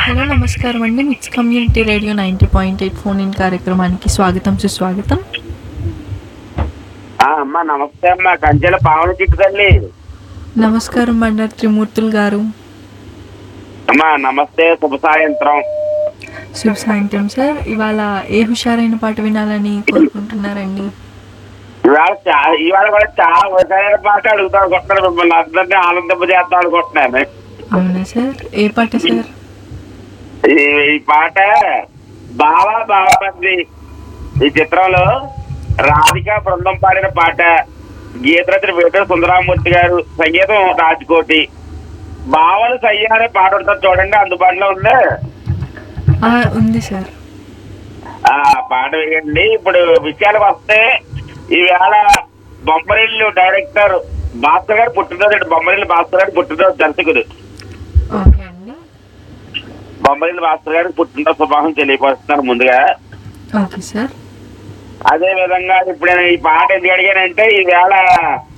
hello నమస్కారం అండి mix community radio ninety point eight phone in కార్యక్రమానికి స్వాగతం సుస్వాగతం ఆ, అమ్మా నమస్తే అమ్మా కంచెల పావన చిట్టు తల్లి నమస్కారం బండారు త్రిమూర్తులు గారు అమ్మా నమస్తే శుభ సాయంత్రం శుభ సాయంత్రం సార్ ఇవాళ ఏ హుషారైన పాట వినాలని కోరుకుంటున్నారండి ఇవాళ చా- ఇవాళ కూడా చాలా వసైన పాట అడుగుతా అనుకుంటున్నాను మిమ్మల్ని అందరినీ ఆనందింపజేద్దాం అనుకుంటున్నాను అవునా సార్ ఏ పాట సార్ ఈ ఈ పాట బావా బావమంది ఈ చిత్రంలో రాధిక బృందం పాడిన పాట గీతరచన వేట సుందరామూర్తి గారు సంగీతం రాజ్కోటి బావలు సయ్య అనే పాట ఉంటుంది చూడండి అందుబాటులో ఉంది ఆ, ఉంది సార్ ఆ పాట వేయండి ఇప్పుడు విషయాలకు వస్తే ఈవేళ బొమ్మరిల్లు డైరెక్టర్ భాస్కర్ గారు పుట్టినరోజు బొమ్మరిల్లు భాస్కర్ గారు పుట్టినరోజు దర్శకుడు ఓకే అండి బొమ్మరిల్లు భాస్కర్ గారికి పుట్టినరోజు శుభాహం తెలియపరుస్తున్నారు ముందుగా ఓకే సార్ అదే విధంగా ఇప్పుడు నేను ఈ పాట ఎందుకు అడిగానంటే ఈవేళ